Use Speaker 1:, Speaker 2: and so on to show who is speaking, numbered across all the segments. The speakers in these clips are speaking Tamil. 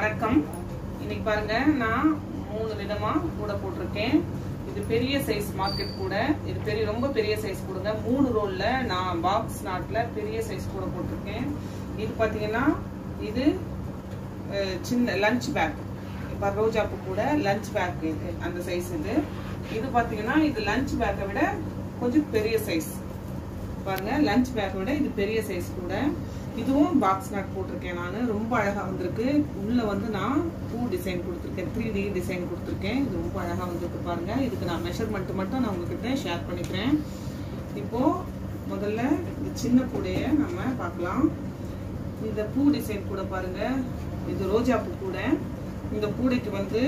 Speaker 1: வணக்கம் இன்னைக்கு பாருங்க நான் மூணு விதமா கூட போட்டிருக்கேன் இது பெரிய சைஸ் மார்க்கெட் கூட இது பெரிய ரொம்ப பெரிய சைஸ் கூடங்க மூணு ரோல்ல நான் பாக்ஸ் நாட்ல பெரிய சைஸ் கூட போட்டிருக்கேன் இது பாத்தீங்கன்னா இது அஹ், சின்ன லஞ்ச் பேக் இப்போ ரோஜாப்பு கூட லஞ்ச் பேக் இது அந்த சைஸ் இது இது பாத்தீங்கன்னா இது லஞ்ச் பேக்கை விட கொஞ்சம் பெரிய சைஸ் பாருங்க லஞ்ச் பேக்கை விட இது பெரிய சைஸ் கூட இதுவும் பாக்ஸ் நாட் போட்டிருக்கேன் நான் ரொம்ப அழகா வந்திருக்கு உள்ள வந்து நான் பூ டிசைன் கொடுத்துருக்கேன் த்ரீ டி டிசைன் கொடுத்துருக்கேன் இது ரொம்ப அழகா வந்திருக்கு பாருங்க இதுக்கு நான் மெஷர்மெண்ட் மட்டும் நான் உங்ககிட்ட ஷேர் பண்ணிக்கிறேன் இப்போ முதல்ல இந்த சின்ன கூடைய நம்ம பார்க்கலாம் இந்த பூ டிசைன் கூட பாருங்க இது ரோஜா பூ கூட இந்த கூடைக்கு வந்து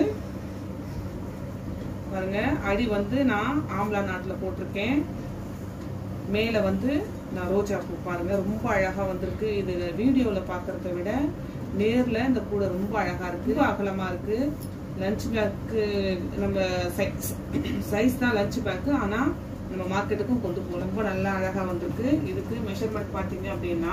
Speaker 1: பாருங்க அடி வந்து நான் ஆம்லா நாட்டுல போட்டிருக்கேன் மேல வந்து நான் ரோஜா பூ பாருங்க ரொம்ப அழகா வந்திருக்கு இது வீடியோல பாக்குறத விட நேர்ல இந்த கூடை ரொம்ப அழகா இருக்கு ரொம்ப அகலமா இருக்கு லஞ்ச் பேக்கு நம்ம சைஸ் தான் லஞ்ச் பேக்கு ஆனா நம்ம மார்க்கெட்டுக்கும் கொண்டு போகலாம் ரொம்ப நல்லா அழகா வந்திருக்கு இதுக்கு மெஷர்மெண்ட் பாத்தீங்க அப்படின்னா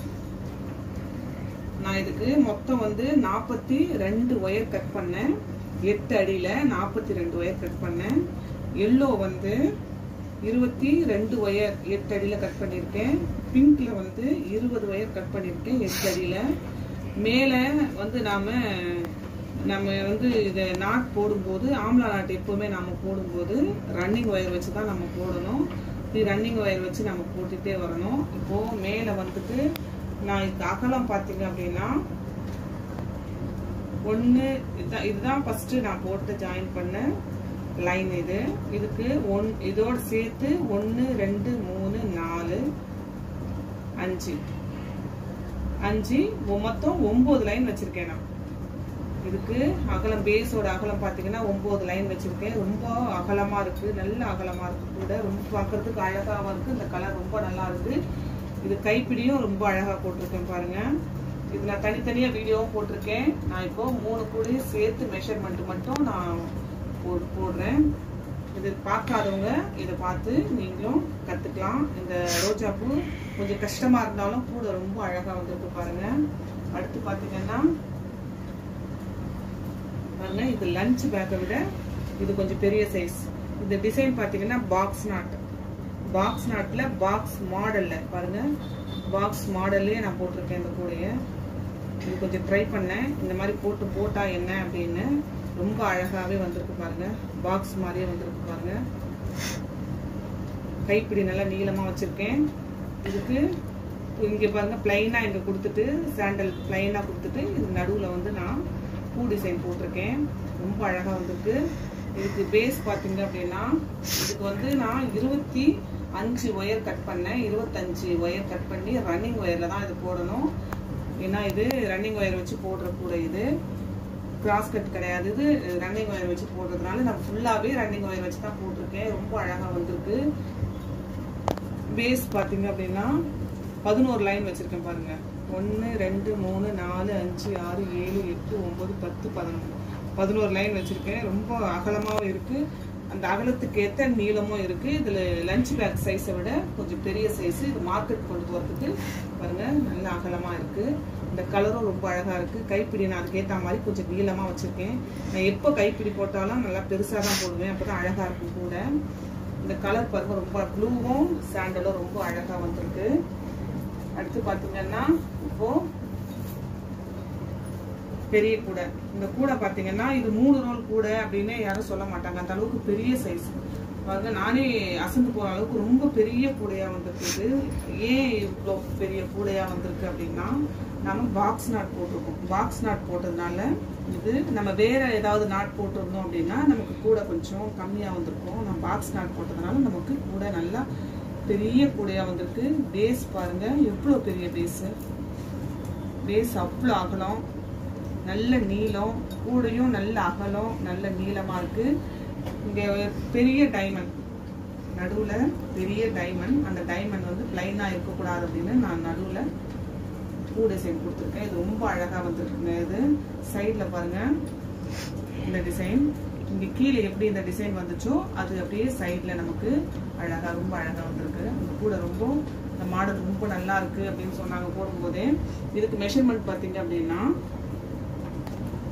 Speaker 1: நான் இதுக்கு மொத்தம் வந்து நாற்பத்தி ரெண்டு ஒயர் கட் பண்ணேன் எட்டு அடியில நாற்பத்தி ரெண்டு ஒயர் கட் பண்ணேன் எல்லோ வந்து இருபத்தி ரெண்டு ஒயர் எட்டு அடியில கட் பண்ணியிருக்கேன் பிங்க்ல வந்து இருபது ஒயர் கட் பண்ணியிருக்கேன் எட்டு அடியில மேல வந்து நாம நம்ம வந்து இதை நாட் போடும்போது ஆம்லா நாட் எப்பவுமே நாம போடும்போது ரன்னிங் ஒயர் வச்சு தான் நம்ம போடணும் இப்படி ரன்னிங் ஒயர் வச்சு நம்ம போட்டுட்டே வரணும் இப்போ மேல வந்துட்டு நான் இந்த அகலம் பார்த்தீங்க அப்படின்னா ஒன்று இதுதான் இதுதான் ஃபர்ஸ்ட் நான் போட்டு ஜாயின் பண்ண லைன் இது இதுக்கு ஒன் இதோட சேர்த்து ஒன்று ரெண்டு மூணு நாலு அஞ்சு அஞ்சு மொத்தம் ஒன்பது லைன் வச்சிருக்கேன் நான் இதுக்கு அகலம் பேஸோட அகலம் பார்த்தீங்கன்னா ஒன்பது லைன் வச்சிருக்கேன் ரொம்ப அகலமா இருக்கு நல்ல அகலமா இருக்கு கூட ரொம்ப பார்க்கறதுக்கு அழகாவும் இருக்கு இந்த கலர் ரொம்ப நல்லா இருக்கு இது கைப்பிடியும் ரொம்ப அழகா போட்டிருக்கேன் பாருங்க இது நான் தனித்தனியா வீடியோவும் போட்டிருக்கேன் நான் இப்போ மூணு கூடையும் சேர்த்து மெஷர்மெண்ட் மட்டும் நான் போடு போடுறேன் இது பார்க்காதவங்க இதை பார்த்து நீங்களும் கத்துக்கலாம் இந்த ரோஜா பூ கொஞ்சம் கஷ்டமா இருந்தாலும் கூட ரொம்ப அழகா வந்திருக்கு பாருங்க அடுத்து பாத்தீங்கன்னா பாருங்க இது லஞ்ச் பேக்கை விட இது கொஞ்சம் பெரிய சைஸ் இந்த டிசைன் பாத்தீங்கன்னா பாக்ஸ் நாட் பாக்ஸ் நாட்ல பாக்ஸ் மாடல்ல பாருங்க பாக்ஸ் மாடல்லே நான் போட்டிருக்கேன் இந்த கூடைய இது கொஞ்சம் ட்ரை பண்ணேன் இந்த மாதிரி போட்டு போட்டா என்ன அப்படின்னு ரொம்ப அழகாவே வந்திருக்கு பாருங்க பாக்ஸ் மாதிரியே வந்திருக்கு பாருங்க கைப்பிடி நல்லா நீளமா வச்சிருக்கேன் இதுக்கு இங்க பாருங்க பிளைனா இங்க கொடுத்துட்டு சாண்டல் பிளைனா கொடுத்துட்டு இது நடுவுல வந்து நான் பூ டிசைன் போட்டிருக்கேன் ரொம்ப அழகா வந்திருக்கு இதுக்கு பேஸ் பாத்தீங்க அப்படின்னா இதுக்கு வந்து நான் இருபத்தி அஞ்சு ஒயர் கட் பண்ணேன் இருபத்தஞ்சு ஒயர் கட் பண்ணி ரன்னிங் ஒயர்ல தான் இது போடணும் ஏன்னா இது ரன்னிங் ஒயர் வச்சு போடுற கூட இது கிராஸ் கட் கிடையாது இது ரன்னிங் ஒயர் வச்சு போடுறதுனால நான் ஃபுல்லாவே ரன்னிங் ஒயர் வச்சு தான் போட்டிருக்கேன் ரொம்ப அழகா வந்திருக்கு பேஸ் பாத்தீங்க அப்படின்னா பதினோரு லைன் வச்சிருக்கேன் பாருங்க ஒன்று ரெண்டு மூணு நாலு அஞ்சு ஆறு ஏழு எட்டு ஒன்பது பத்து பதினொன்று பதினோரு லைன் வச்சிருக்கேன் ரொம்ப அகலமாவும் இருக்கு அந்த அகலத்துக்கு ஏற்ற நீளமும் இருக்கு இதுல லஞ்ச் பேக் சைஸை விட கொஞ்சம் பெரிய சைஸ் இது மார்க்கெட் கொண்டு போறதுக்கு பாருங்க நல்ல அகலமா இருக்கு இந்த கலரும் ரொம்ப அழகா இருக்கு கைப்பிடி நான் அதுக்கு ஏற்ற மாதிரி கொஞ்சம் நீளமா வச்சிருக்கேன் நான் எப்போ கைப்பிடி போட்டாலும் நல்லா பெருசா தான் போடுவேன் அப்பதான் அழகா இருக்கும் கூட இந்த கலர் பாருங்க ரொம்ப ப்ளூவும் சாண்டலும் ரொம்ப அழகா வந்திருக்கு அடுத்து பாத்தீங்கன்னா இப்போ பெரிய கூடை இந்த கூடை பாத்தீங்கன்னா இது மூணு ரோல் கூடை அப்படின்னு யாரும் சொல்ல மாட்டாங்க அந்த அளவுக்கு பெரிய சைஸ் பாருங்க நானே அசந்து போற அளவுக்கு ரொம்ப பெரிய கூடையா வந்திருக்கு ஏன் இவ்வளோ பெரிய கூடையா வந்திருக்கு அப்படின்னா நம்ம பாக்ஸ் நாட் போட்டிருக்கோம் பாக்ஸ் நாட் போட்டதுனால இது நம்ம வேற ஏதாவது நாட் போட்டிருந்தோம் அப்படின்னா நமக்கு கூட கொஞ்சம் கம்மியா வந்திருக்கும் நம்ம பாக்ஸ் நாட் போட்டதுனால நமக்கு கூட நல்லா பெரிய கூடையா வந்திருக்கு பேஸ் பாருங்க எவ்வளோ பெரிய பேஸ் பேஸ் அவ்வளோ அகலம் நல்ல நீளம் கூடையும் நல்ல அகலம் நல்ல நீளமா இருக்கு இங்க பெரிய டைமண்ட் நடுவுல பெரிய டைமண்ட் அந்த டைமண்ட் வந்து பிளைனா இருக்கக்கூடாது அப்படின்னு நான் நடுவுல பூ டிசைன் கொடுத்துருக்கேன் இது ரொம்ப அழகா வந்திருக்குங்க இது சைட்ல பாருங்க இந்த டிசைன் இங்க கீழே எப்படி இந்த டிசைன் வந்துச்சோ அது அப்படியே சைட்ல நமக்கு அழகா ரொம்ப அழகா வந்திருக்கு இந்த கூட ரொம்ப இந்த மாடல் ரொம்ப நல்லா இருக்கு அப்படின்னு சொன்னாங்க போடும்போதே இதுக்கு மெஷர்மெண்ட் பாத்தீங்க அப்படின்னா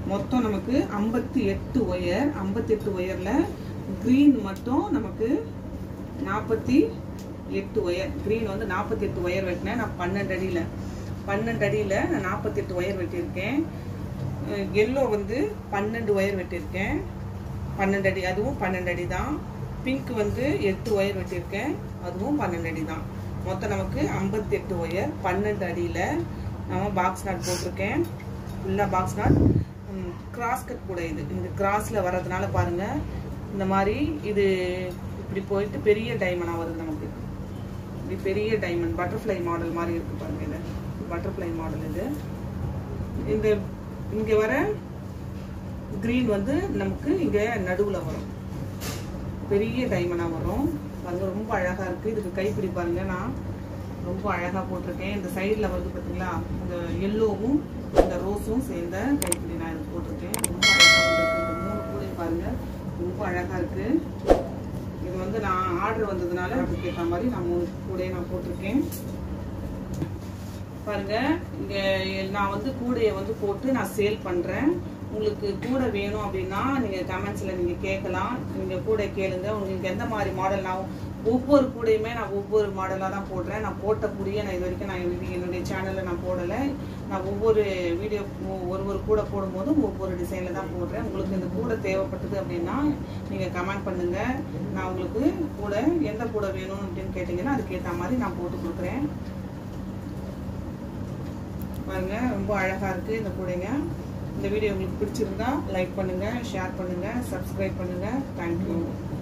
Speaker 1: மொத்தம் நமக்கு ஐம்பத்தி எட்டு ஒயர் ஐம்பத்தி எட்டு ஒயர்ல கிரீன் மட்டும் நமக்கு நாற்பத்தி எட்டு ஒயர் கிரீன் வந்து நாற்பத்தி எட்டு ஒயர் வெட்டினேன் நான் பன்னெண்டு அடியில் பன்னெண்டு அடியில் நான் நாற்பத்தி எட்டு ஒயர் வெட்டியிருக்கேன் எல்லோ வந்து பன்னெண்டு ஒயர் வெட்டியிருக்கேன் பன்னெண்டு அடி அதுவும் பன்னெண்டு அடி தான் பிங்க் வந்து எட்டு ஒயர் வெட்டியிருக்கேன் அதுவும் பன்னெண்டு அடி தான் மொத்தம் நமக்கு ஐம்பத்தி எட்டு ஒயர் பன்னெண்டு அடியில் நம்ம பாக்ஸ் நாட் போட்டிருக்கேன் ஃபுல்லாக பாக்ஸ் நாட் கிராஸ் கட் கூட இது இந்த கிராஸில் வர்றதுனால பாருங்க இந்த மாதிரி இது இப்படி போயிட்டு பெரிய டைமண்டாக வருது நமக்கு இப்படி பெரிய டைமண்ட் பட்டர்ஃப்ளை மாடல் மாதிரி இருக்கு பாருங்க இது பட்டர்ஃப்ளை மாடல் இது இந்த இங்க வர கிரீன் வந்து நமக்கு இங்க நடுவுல வரும் பெரிய டைமண்டா வரும் பாருங்க ரொம்ப அழகா இருக்கு இதுக்கு கைப்பிடி பாருங்க நான் ரொம்ப அழகா போட்டிருக்கேன் இந்த சைடுல வந்து பாத்தீங்களா இந்த எல்லோவும் இந்த ரோஸும் சேர்ந்த கைப்பிடி நான் இது போட்டிருக்கேன் ரொம்ப அழகா வந்திருக்கு இந்த மூணு கூட பாருங்க ரொம்ப அழகா இருக்கு இது வந்து நான் ஆர்டர் வந்ததுனால அதுக்கு ஏற்ற மாதிரி நான் மூணு கூடையை நான் போட்டிருக்கேன் பாருங்க இங்க நான் வந்து கூடையை வந்து போட்டு நான் சேல் பண்றேன் உங்களுக்கு கூடை வேணும் அப்படின்னா நீங்க கமெண்ட்ஸ்ல நீங்க கேட்கலாம் நீங்க கூடை கேளுங்க உங்களுக்கு எந்த மாதிரி மாடல் நான் ஒவ்வொரு கூடையுமே நான் ஒவ்வொரு மாடலாக தான் போடுறேன் நான் போட்ட கூடையை நான் இது வரைக்கும் நான் இது என்னுடைய சேனலில் நான் போடலை நான் ஒவ்வொரு வீடியோ ஒரு ஒரு கூடை போடும்போதும் ஒவ்வொரு டிசைனில் தான் போடுறேன் உங்களுக்கு இந்த கூடை தேவைப்பட்டது அப்படின்னா நீங்கள் கமெண்ட் பண்ணுங்க நான் உங்களுக்கு கூடை எந்த கூடை வேணும் அப்படின்னு கேட்டிங்கன்னா அதுக்கேற்ற மாதிரி நான் போட்டு கொடுக்குறேன் பாருங்க ரொம்ப அழகா இருக்கு இந்த கூடைங்க இந்த வீடியோ உங்களுக்கு பிடிச்சிருந்தா லைக் பண்ணுங்க ஷேர் பண்ணுங்க சப்ஸ்கிரைப் பண்ணுங்க தேங்க்யூ